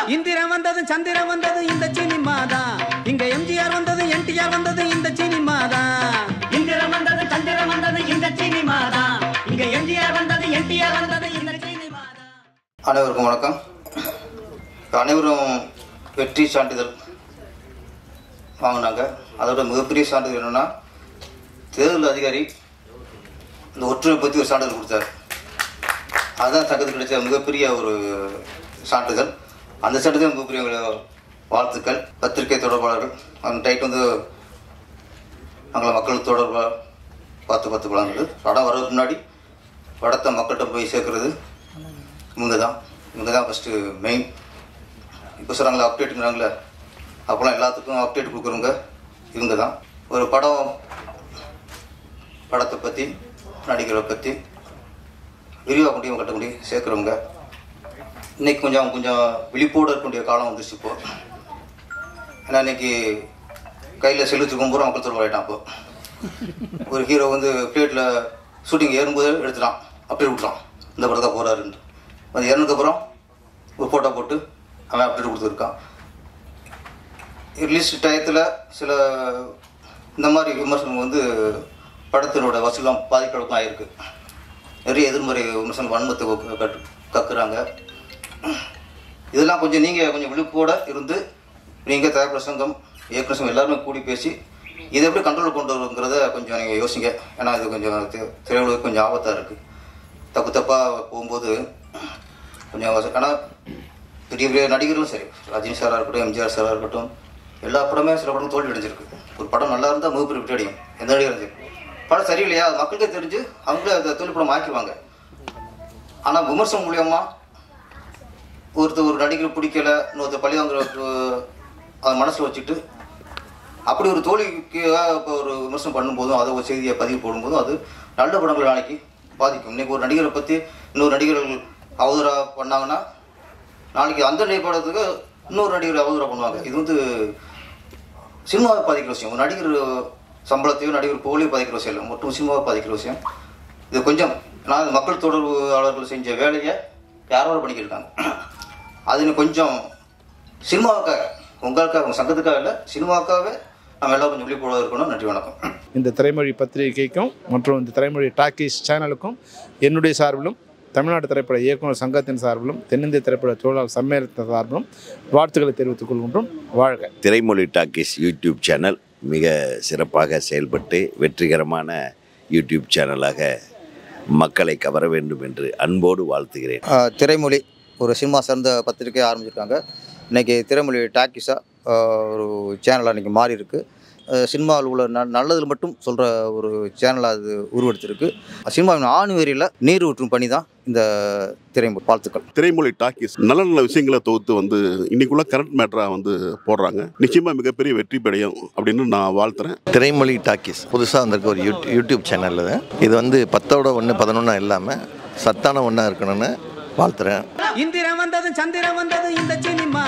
இந்திரன் வந்தது சந்திரன் வந்தது இந்த சினிமா தான் இங்க எம்ஜிஆர் வந்தது என்டிஆர் வந்தது இந்த சினிமா தான் இந்திரம் வந்தது சந்திரம் வந்தது இந்த சினிமா தான் இங்க எம்ஜிஆர் வந்தது என்டிஆர் வந்தது இந்த சினிமா தான் அனைவருக்கும் வணக்கம் இப்ப அனைவரும் வெற்றி சான்றிதழ் வாங்கினாங்க அதோட மிகப்பெரிய சான்றிதழ் என்னன்னா தேர்தல் அதிகாரி இந்த ஒற்றுமை பற்றி ஒரு சான்றிதழ் கொடுத்தாரு அதுதான் சங்கத்துக்கு கிடைச்ச மிகப்பெரிய ஒரு சான்றிதழ் அந்த சான்றிதழ் மிகப்பெரிய ஒரு வாழ்த்துக்கள் பத்திரிகை தொடர்பாளர்கள் அந்த டைட் வந்து நாங்கள் மக்கள் தொடர்பாக பார்த்து பார்த்து வழங்குது படம் வர்றதுக்கு முன்னாடி படத்தை மக்கள்கிட்ட போய் சேர்க்கறது இவங்க தான் இவங்க தான் ஃபஸ்ட்டு மெயின் இப்போ சொல்கிறாங்களே அப்டேட்டுங்கிறாங்களே அப்போலாம் எல்லாத்துக்கும் அப்டேட் கொடுக்குறவங்க இவங்க தான் ஒரு படம் படத்தை பற்றி நடிகரை பற்றி விரிவாக கொண்டு இவங்க கட்ட முடியும் சேர்க்குறவங்க இன்னைக்கு கொஞ்சம் கொஞ்சம் விழிப்போடு இருக்க வேண்டிய காலம் வந்துருச்சு இப்போ ஏன்னா இன்னைக்கு கையில் செலுத்துக்கும் பூரா மக்கள் தொடர்பு ஆகிட்டான் இப்போ ஒரு ஹீரோ வந்து பிளேட்டில் ஷூட்டிங் ஏறும்போது எடுத்துட்டான் அப்டேட் விட்டுறான் இந்த படத்தை போகிறாருன்ட்டு அது இறந்ததுக்கப்புறம் ஒரு ஃபோட்டோ போட்டு அவன் அப்டேட் கொடுத்துருக்கான் ரிலீஸ் டயத்தில் சில இந்த மாதிரி விமர்சனம் வந்து படத்தினோட வசூலாம் பாதிக்கிறதுக்கும் ஆயிருக்கு நிறைய எதிர்மறை விமர்சனம் வன்மத்தை கக்கு- கட்டு- கக்குறாங்க இதெல்லாம் கொஞ்சம் நீங்கள் கொஞ்சம் விழிப்போட இருந்து நீங்கள் தயாரிப்பு சங்கம் இயக்குனர் சங்கம் எல்லாருமே கூடி பேசி இதை எப்படி கண்ட்ரோல் கொண்டு வருங்கிறத கொஞ்சம் நீங்கள் யோசிங்க ஏன்னா இது கொஞ்சம் தி- திரையுலகுக்கு கொஞ்சம் ஆபத்தாக இருக்குது தப்பு தப்பாக போகும்போது கொஞ்சம் அவசரம். ஆனால் பெரிய பெரிய நடிகர்களும் சரி ரஜினி சாராக இருக்கட்டும் எம்ஜிஆர் சாராக இருக்கட்டும் எல்லா படமே சில படம் தோல்வி அடைஞ்சிருக்கு ஒரு படம் நல்லா இருந்தால் மிகப்பெரிய விட்டு அடையும் எந்த நடிகர் இருந்து படம் சரியில்லையா அது மக்களுக்கே தெரிஞ்சு அவங்களே அதை தொழில் படம் ஆக்கிடுவாங்க ஆனால் விமர்சனம் மூலியமா ஒருத்தர் ஒரு நடிகர் பிடிக்கல இன்னொருத்தர் பழி வாங்குற அதை மனசில் வச்சுட்டு அப்படி ஒரு தோழிக்கு இப்போ ஒரு விமர்சனம் பண்ணும்போதும் அதை ஒரு செய்தியை பதிவு போடும்போதும் அது நல்ல படங்களை நாளைக்கு பாதிக்கும் இன்னைக்கு ஒரு நடிகரை பற்றி இன்னொரு நடிகர்கள் அவதூறாக பண்ணாங்கன்னா நாளைக்கு அந்த நடிகர் படத்துக்கு இன்னொரு நடிகர் அவதூறாக பண்ணுவாங்க இது வந்து சினிமாவை பாதிக்கிற விஷயம் ஒரு நடிகர் சம்பளத்தையும் நடிகர் புகழையும் பாதிக்கிற விஷயம் இல்லை மட்டும் சினிமாவை பாதிக்கிற விஷயம் இது கொஞ்சம் நான் மக்கள் தொடர்பாளர்கள் செஞ்ச வேலையை யாரோ பண்ணிக்கிருக்காங்க அது இன்னும் கொஞ்சம் சினிமாவுக்காக உங்களுக்காக உங்கள் சங்கத்துக்காக இல்லை சினிமாவுக்காகவே நம்ம எல்லாம் கொஞ்சம் விழிப்புணர்வு இருக்கணும் நன்றி வணக்கம் இந்த திரைமொழி பத்திரிகைக்கும் மற்றும் இந்த திரைமொழி டாக்கீஸ் சேனலுக்கும் என்னுடைய சார்பிலும் தமிழ்நாடு திரைப்பட இயக்குனர் சங்கத்தின் சார்பிலும் தென்னிந்திய திரைப்பட தொழிலாளர் சம்மேளனத்தின் சார்பிலும் வாழ்த்துக்களை தெரிவித்துக் கொள்கின்றோம் வாழ்க திரைமொழி டாக்கீஸ் யூடியூப் சேனல் மிக சிறப்பாக செயல்பட்டு வெற்றிகரமான யூடியூப் சேனலாக மக்களை கவர வேண்டும் என்று அன்போடு வாழ்த்துகிறேன் ஆஹ் திரைமொழி ஒரு சினிமா சார்ந்த பத்திரிக்கை ஆரம்பிச்சிருக்காங்க இன்றைக்கி திரைமொழி டாக்கிஸாக ஒரு சேனலாக இன்றைக்கி மாறி இருக்கு ஆஹ் சினிமாவில் உள்ள ந நல்லதில் மட்டும் சொல்கிற ஒரு சேனலாக அது உருவெடுத்திருக்கு சினிமாவின் ஆணுவேரியில் நீர் ஊற்றும் பணி தான் இந்த திரைமொழி வாழ்த்துக்கள் திரைமொழி டாக்கீஸ் நல்ல நல்ல விஷயங்களை தொகுத்து வந்து இன்னைக்குள்ள கரண்ட் மேட்டராக வந்து போடுறாங்க நிச்சயமா மிகப்பெரிய வெற்றி பெறையும் அப்படின்னு நான் வாழ்த்துறேன் திரைமொழி டாக்கீஸ் புதுசாக வந்திருக்க ஒரு யூட் யூடியூப் சேனல் இது இது வந்து பத்தோட ஒன்று பதினொன்றா இல்லாமல் சத்தான ஒன்றா இருக்கணும்னு வாழ்த்துறேன் இந்திரன் வந்தது சந்திரன் வந்தது இந்த சினிமா